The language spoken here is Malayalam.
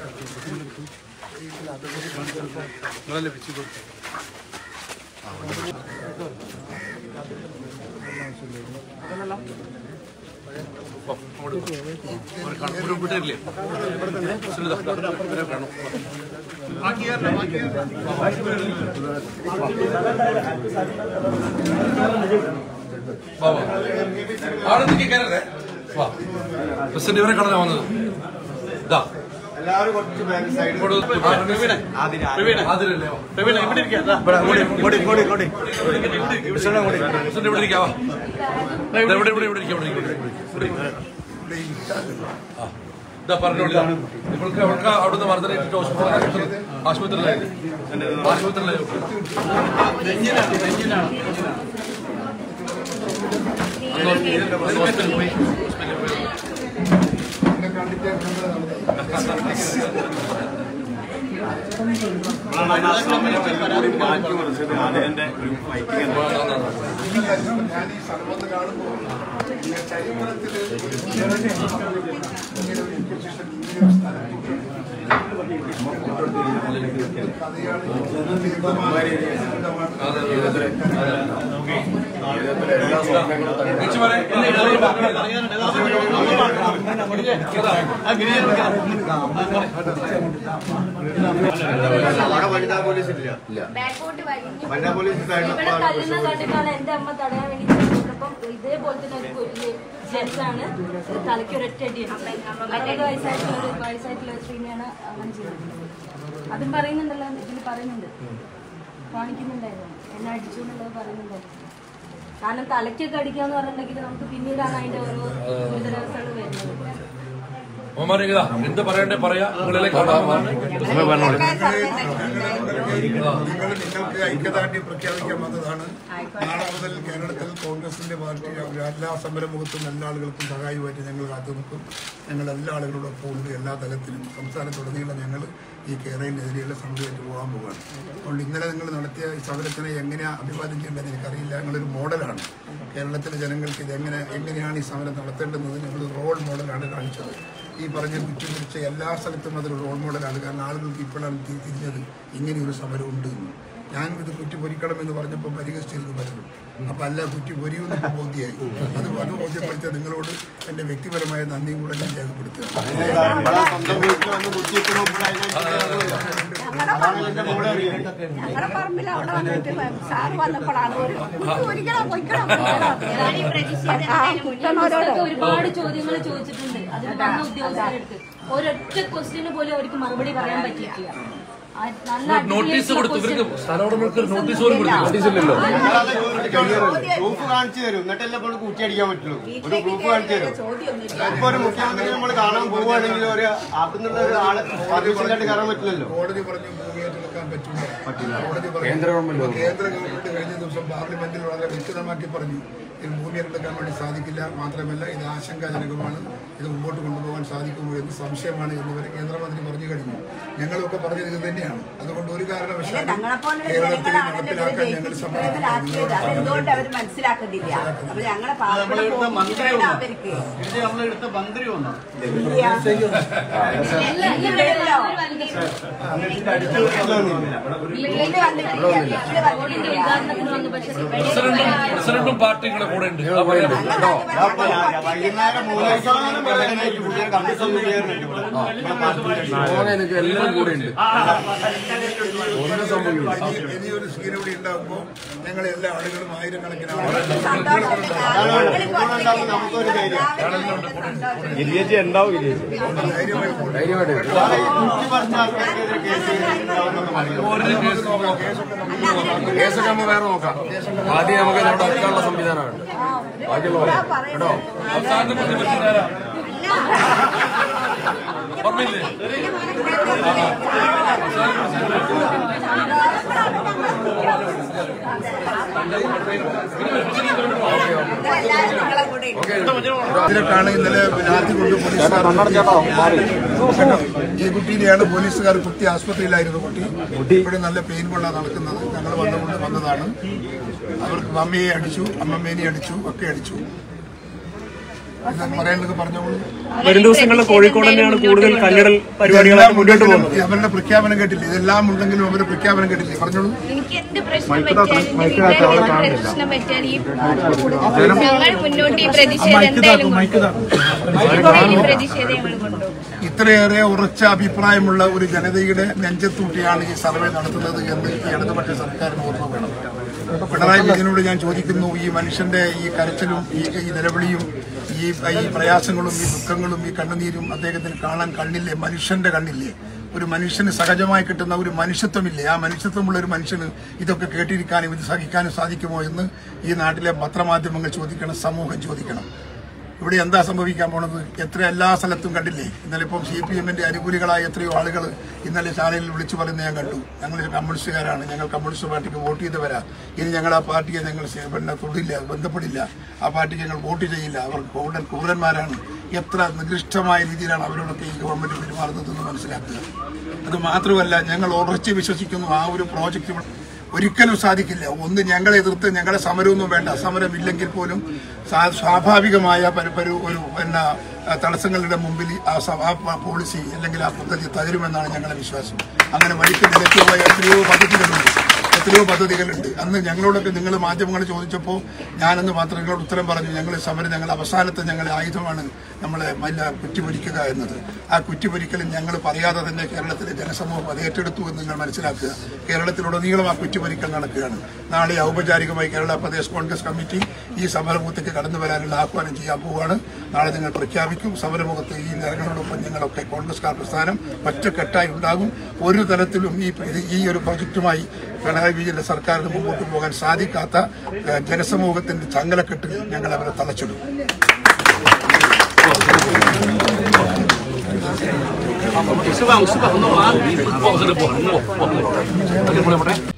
നിങ്ങളല്ലേ പിച്ചു കൊടുത്തു വിട്ടില്ലേ കാണും വാ, വാ. അവിടെ നിൽക്കി കയറല്ലേ വാ പ്രസിഡന്റ് ഇവരെ കാണാൻ വന്നത് ഇതാ എല്ലാവരും കുറച്ച് ബാക്ക് സൈഡ് ഇങ്ങോട്ട് ആ, പ്രവീണെ. ആതിരല്ലേ? വാ. പ്രസിഡന്റ് ഇവിടെ ഇരിക്കാവാ ഇവിടെ ഇവിടെ ഇവിടെ ഇവിടെ ഇരിക്കാം, ഇവിടെ ഇരിക്കാം, ഇവിടെ ഇരിക്കാം, ഇവിടെ ഇരിക്കാം. ആ. ഇതാ പറഞ്ഞോളൂ ഇതാ. ഇവൾക്ക് അവൾക്ക് അവിടുന്ന് മർദ്ദനേറ്റിട്ട് ഹോസ്പിറ്റലിൽ ആശുപത്രിയിലായി ആശുപത്രിയിലായി അന്ന് ഹോസ്പിറ്റലിൽ പോയി ഹോസ്പിറ്റലിൽ പോയി മാറ്റി മറിച്ചത് അതിന്റെ ഒരു ഫൈറ്റിംഗ് ഞാൻ ഈ സർവത്ത് കാണുമ്പോൾ ഈ ചരിത്രത്തില് ഇങ്ങനെ ഒരു പൊസിഷൻ ഇങ്ങനെ ഒരു സ്ഥലത്ത് കഥയാണ് തിരിച്ചു പറയ്. അവിടെ വനിതാ പോലീസ് ഇല്ല ബാക്കോട്ട് വലിഞ്ഞു വനിതാ പോലീസ് ഇവിടെ തല്ലുന്ന കണ്ടിട്ടാണ് എന്റെ അമ്മ തടയാൻ വേണ്ടി ചെന്നപ്പം ഇതേപോലെ തന്നെ ഒരു കൊല്ല് ജെൻസാണ് തലയ്ക്ക് ഒരൊറ്റ അടിയാണ് അറുപത് വയസ്സായിട്ടുള്ള ഒരു വയസ്സായിട്ടുള്ള ഒരു സ്ത്രീനെയാണ് അങ്ങനെ ചെയ്തത് അതും പറയുന്നുണ്ടല്ലോ ഇതിൽ പറയുന്നുണ്ട് കാണിക്കുന്നുണ്ടായിരുന്നു എന്നെ അടിച്ചു എന്നുള്ളത് പറയുന്നുണ്ടായിരുന്നു കാരണം തലയ്ക്കൊക്കെ അടിക്കാന്ന് പറഞ്ഞിട്ടുണ്ടെങ്കിൽ നമുക്ക് പിന്നീടാണ് അതിന്റെ ഓരോ ഗുരുതരാവസ്ഥകൾ വരുന്നത് മോമാരെ ഇതാ എന്ത് പറയണ്ടേ പറയാ നിങ്ങളെ കാണാൻ നിങ്ങൾ നിങ്ങൾക്ക് ഐക്യദാർഢ്യം പ്രഖ്യാപിക്കാൻ വന്നതാണ് നാളെ മുതൽ കേരളത്തിൽ കോൺഗ്രസിന്റെ പാർട്ടി എല്ലാ സമരമുഖത്തും എല്ലാ ആളുകൾക്കും സഹായമായിട്ട് ഞങ്ങൾ കാത്തു നിൽക്കും ഞങ്ങൾ എല്ലാ ആളുകളോടൊപ്പം ഉണ്ട് എല്ലാ തലത്തിലും സംസ്ഥാനത്തുടനീളം ഞങ്ങൾ ഈ കേരളത്തിനെതിരെയുള്ള സമരമായിട്ട് പോകാൻ പോവുകയാണ് അതുകൊണ്ട് ഇന്നലെ നിങ്ങൾ നടത്തിയ ഈ സമരത്തിനെ എങ്ങനെയാണ് അഭിവാദ്യം ചെയ്യേണ്ടതെന്ന് എനിക്കറിയില്ല ഞങ്ങളൊരു മോഡലാണ് കേരളത്തിലെ ജനങ്ങൾക്ക് ഇത് എങ്ങനെ എങ്ങനെയാണ് ഈ സമരം നടത്തേണ്ടത് ഞങ്ങൾ റോൾ മോഡലാണ് കാണിച്ചത് ഈ പറഞ്ഞ കുറ്റക്കുറിച്ച് എല്ലാ സ്ഥലത്തും അതൊരു റോൾ മോഡലാണ് കാരണം ആളുകൾക്ക് ഇപ്പോഴാണ് തി- തിരിഞ്ഞത് ഇങ്ങനെയൊരു സമരം ഉണ്ട് എന്ന് ഞാൻ ഇത് കുറ്റി പൊരിക്കണം എന്ന് പറഞ്ഞപ്പോൾ പരിഹസിച്ചിരുന്നു പലരും അപ്പൊ അല്ല കുറ്റി പൊരിയുമെന്ന് ഇപ്പൊ ബോധ്യമായി അത് അത് ബോധ്യപ്പെടുത്തിയ നിങ്ങളോട് എന്റെ വ്യക്തിപരമായ നന്ദിയും കൂടെ ഞാൻ രേഖപ്പെടുത്തുക സ്വന്തം വീട്ടിൽ വന്ന് കുത്തിയിട്ടു ഞങ്ങളുടെ പറമ്പിൽ അവിടെ വന്നിട്ട് സാറ് വന്നപ്പോഴാണ് ഒരു ഒരിക്കലും പൊയ്ക്കണം ആ കുറ്റണോരോട് ഉദ്യോഗസ്ഥർക്ക് ഒരുപാട് ചോദ്യങ്ങൾ ചോദിച്ചിട്ടുണ്ട് അതിൽ വന്ന ഉദ്യോഗസ്ഥരെടുത്ത് ഒരൊറ്റ ക്വസ്റ്റ്യന് പോലും അവർക്ക് മറുപടി പറയാൻ പറ്റിയിട്ടില്ല ആ നല്ല നോട്ടീസ് അടിപൊളിയായിട്ടുള്ള കൊടുത്തു ഇവർക്ക് question. സ്ഥലമുടമകൾക്ക് ഒരു നോട്ടീസ് പോലും കൊടുത്തു നോട്ടീസ് ഇല്ലല്ലോ പ്രൂഫ് കാണിച്ചു തരും എന്നിട്ടല്ലേ ഇപ്പോൾ കൂട്ടി അടിക്കാൻ പറ്റുള്ളൂ ഒരു പ്രൂഫ് കാണിച്ചു തരും ചോദ്യമൊന്നുമില്ല ഇപ്പൊ ഒരു മുഖ്യമന്ത്രി നമ്മൾ കാണാൻ പോവുകയാണെങ്കിൽ ഒരു അകത്തുനിന്നുള്ള ഒരു ആളെ സർവീസിലായിട്ട് കയറാൻ പറ്റില്ലല്ലോ കോടതി പറഞ്ഞു ഭൂമി ഏറ്റെടുക്കാൻ പറ്റില്ല കോടതി പറഞ്ഞു കേന്ദ്ര ഗവൺമെന്റ് കേന്ദ്ര ഗവൺമെന്റ് കഴിഞ്ഞ ദിവസം പാർലമെന്റിൽ വളരെ വ്യക്തമാക്കി പറഞ്ഞു ഇത് ഭൂമി ഏറ്റെടുക്കാൻ വേണ്ടി സാധിക്കില്ല മാത്രമല്ല ഇത് ആശങ്കാജനകമാണ് ഇത് മുമ്പോട്ട് കൊണ്ടുപോകാൻ സാധിക്കുമോ എന്ന് സംശയമാണ് എന്നിവരെ കേന്ദ്രമന്ത്രി പറഞ്ഞു കഴിഞ്ഞു ഞങ്ങളൊക്കെ പറഞ്ഞത് ഇത് തന്നെയാണ് അതുകൊണ്ട് ഒരു കാരണവശാലും ഞങ്ങളെപ്പോലുള്ള കേരളത്തിൽ ജനങ്ങളാണല്ലോ നടപ്പിലാക്കാൻ ഞങ്ങൾ ജയിപ്പിച്ച് സമ്മതിക്കില്ല ആക്കിയത് അതെന്തുകൊണ്ട് അവർ മനസ്സിലാക്കുന്നില്ല അപ്പൊ ഞങ്ങളെ പാവപ്പെട്ട പോക്കിരിയാണ് അവർക്ക് നമ്മളെടുത്ത മന്ത്രി വന്നു ഇല്ല. അല്ല, ഇവിടെ ഇല്ലല്ലോ. ഒരു വനിത- വീട്ടില് വന്നിട്ടില്ല വീട്ടില് റോഡിന്റെ വന്നിട്ടില്ല ഉദ്ഘാടനത്തിന് വന്നു പക്ഷെ പ്രസിഡന്റും പ്രസിഡന്റും പാർട്ടിയുടെ കൂടെ ഉണ്ട് ആ പറയുന്നത് കേട്ടോ വൈകുന്നേരം മൂന്നാഴ്ച പ്രകടനമായിട്ട് കുട്ടികൾ കമ്മ്യൂണിസം ചെയ്യാറുണ്ട് ഇവിടെ എനിക്ക് എല്ലാം കൂടെ ഉണ്ട് ഇനി- ഇനിയൊരു സീൻ ഇവിടെ ഉണ്ടാകുമ്പോൾ ഞങ്ങൾ എല്ലാ ആളുകളും ആയിരക്കണക്കിന് ആളുകൾ നമുക്കൊരു ധൈര്യം ധൈര്യമായി പോകും. ധൈര്യമായിട്ട് കുട്ടി പറഞ്ഞ ആൾക്കാർക്കെതിരെ കേസ് ഉണ്ടാവുമെന്ന് പറയുന്നു ഒരു കേസ് കേസൊക്കെ നമുക്ക് വേറെ നോക്കാം ആദ്യം നമുക്ക് അവിടെ അടുക്കാനുള്ള സംവിധാനമാണ് ബാക്കിയുള്ള കേട്ടോ അവസാനത്തെ പ്രതിപക്ഷ ഓർമ്മയില്ലേ എല്ലാവരും ഞങ്ങളെ കൂടെ ഉണ്ട്. ഇതിനൊക്കെയാണ് ഇന്നലെ രാത്രി കൊണ്ട് പോലീസുകാർ കേട്ടോ. ഈ കുട്ടീനെയാണ് പോലീസുകാർ കുത്തി ആശുപത്രിയിലായിരുന്നു കുട്ടി ഇവിടെ നല്ല പെയിൻ കൊണ്ടാണ് നടക്കുന്നത് ഞങ്ങൾ വന്നുകൊണ്ട് വന്നതാണ് അവർക്ക് മമ്മിയെ അടിച്ചു അമ്മമ്മേനെ അടിച്ചു ഒക്കെ അടിച്ചു ഇത് പറയേണ്ടത് പറഞ്ഞോളൂ വരും ദിവസങ്ങളിൽ കോഴിക്കോട് തന്നെയാണ് കൂടുതൽ കല്ലിടൽ പരിപാടികളായിട്ട് മുന്നോട്ട് പോകുന്നത് അവരുടെ പ്രഖ്യാപനം കേട്ടില്ല ഇതെല്ലാം ഉണ്ടെങ്കിലും അവരുടെ പ്രഖ്യാപനം കേട്ടില്ലേ പറഞ്ഞോളൂ എനിക്ക് എന്ത് പ്രശ്നം പറ്റിയാലും എന്റെ വീട്ടുകാർക്ക് എന്ത് പ്രശ്നം പറ്റിയാലും ഈ ഞങ്ങൾ മുന്നോട്ട് ഈ പ്രതിഷേധം എന്തായാലും കൊണ്ടുപോകും. ഈ പ്രതിഷേധം ഞങ്ങൾ കൊണ്ടുപോകും ഇത്രയേറെ ഉറച്ച അഭിപ്രായമുള്ള ഒരു ജനതയുടെ നെഞ്ചത്തൂട്ടിയാണ് ഈ സർവേ നടത്തുന്നത് എന്ന് ഈ ഇടതുപക്ഷ സർക്കാരിന് ഓർമ്മ വേണം പിണറായി വിജയനോട് ഞാൻ ചോദിക്കുന്നു ഈ മനുഷ്യന്റെ ഈ കരച്ചിലും ഈ ഈ നിലവിളിയും ഈ ഈ പ്രയാസങ്ങളും ഈ ദുഃഖങ്ങളും ഈ കണ്ണുനീരും അദ്ദേഹത്തിന് കാണാൻ കണ്ണില്ലേ മനുഷ്യന്റെ കണ്ണില്ലേ ഒരു മനുഷ്യന് സഹജമായി കിട്ടുന്ന ഒരു മനുഷ്യത്വമില്ലേ ആ മനുഷ്യത്വമുള്ള ഒരു മനുഷ്യന് ഇതൊക്കെ കേട്ടിരിക്കാനും ഇത് സഹിക്കാനും സാധിക്കുമോ എന്ന് ഈ നാട്ടിലെ പത്രമാധ്യമങ്ങൾ ചോദിക്കണം സമൂഹം ചോദിക്കണം ഇവിടെ എന്താ സംഭവിക്കാൻ പോണത് എത്ര എല്ലാ സ്ഥലത്തും കണ്ടില്ലേ ഇന്നലെ ഇപ്പം സി പി എമ്മിന്റെ അനുകൂലികളായ എത്രയോ ആളുകൾ ഇന്നലെ ശാലയിൽ വിളിച്ചു പറയുന്നത് ഞാൻ കണ്ടു ഞങ്ങൾ കമ്മ്യൂണിസ്റ്റുകാരാണ് ഞങ്ങൾ കമ്മ്യൂണിസ്റ്റ് പാർട്ടിക്ക് വോട്ട് ചെയ്തവരാ ഇനി ഞങ്ങൾ ആ പാർട്ടിയെ ഞങ്ങൾ സേ- പിന്നെ തൊടില്ല ബന്ധപ്പെടില്ല ആ പാർട്ടിക്ക് ഞങ്ങൾ വോട്ട് ചെയ്യില്ല അവർ ക്രൂരൻ ക്രൂരന്മാരാണ് എത്ര നികൃഷ്ടമായ രീതിയിലാണ് അവരോടൊക്കെ ഈ ഗവൺമെന്റ് പെരുമാറുന്നതെന്ന് മനസ്സിലാക്കുക അത് മാത്രമല്ല ഞങ്ങൾ ഉറച്ചു വിശ്വസിക്കുന്നു ആ ഒരു പ്രോജക്റ്റ് ഒരിക്കലും സാധിക്കില്ല ഒന്ന് ഞങ്ങളെ എതിർത്ത് ഞങ്ങളെ സമരമൊന്നും വേണ്ട സമരമില്ലെങ്കിൽ പോലും സാ- സ്വാഭാവികമായ പര- പര- ഒരു പിന്നെ ആ, തടസ്സങ്ങളുടെ മുമ്പിൽ ആ സ- ആ പ- പോളിസി അല്ലെങ്കിൽ ആ പദ്ധതി തകരുമെന്നാണ് ഞങ്ങളുടെ വിശ്വാസം അങ്ങനെ വഴിക്ക് നിലയ്ക്കുപോയ എത്രയോ പദ്ധതികളുണ്ട് എത്രയോ പദ്ധതികളുണ്ട് അന്ന് ഞങ്ങളോടൊക്കെ നിങ്ങൾ മാധ്യമങ്ങൾ ചോദിച്ചപ്പോൾ ഞാനെന്ന് മാത്രം നിങ്ങളോട് ഉത്തരം പറഞ്ഞു ഞങ്ങൾ സമരം ഞങ്ങൾ അവസാനത്തെ ഞങ്ങളുടെ ആയുധമാണ് നമ്മളെ മല്ല കുറ്റിപൊരിക്കുക എന്നത് ആ കുറ്റിപൊരിക്കലും ഞങ്ങൾ പറയാതെ തന്നെ കേരളത്തിലെ ജനസമൂഹം അത് ഏറ്റെടുത്തു എന്ന് നിങ്ങൾ മനസ്സിലാക്കുക കേരളത്തിലുടനീളം ആ കുറ്റിപൊരിക്കൽ നടക്കുകയാണ് നാളെ ഔപചാരികമായി കേരള പ്രദേശ് കോൺഗ്രസ് കമ്മിറ്റി ഈ സമരമുഖത്തേക്ക് കടന്നു വരാനുള്ള ആഹ്വാനം ചെയ്യാൻ പോവുകയാണ് നാളെ നിങ്ങൾ പ്രഖ്യാപിക്കും സമരമുഖത്ത് ഈ നിരങ്ങളോടൊപ്പം ഞങ്ങളൊക്കെ കോൺഗ്രസ്കാർ പ്രസ്ഥാനം ഒറ്റക്കെട്ടായി ഉണ്ടാകും ഒരു തരത്തിലും ഈ ഈ ഒരു പ്രൊജക്റ്റുമായി പിണറായി വിജയന്റെ സർക്കാരിന് മുമ്പോട്ട് പോകാൻ സാധിക്കാത്ത ഏഹ്, ജനസമൂഹത്തിന്റെ ചങ്ങലക്കെട്ടിൽ ഞങ്ങൾ അവരെ തളച്ചിടും ഉസുബ ഉസുബ ഒന്ന് മാറി പോ, പോ, പോ, പോ. പോട്ടെ. പോട്ടെ.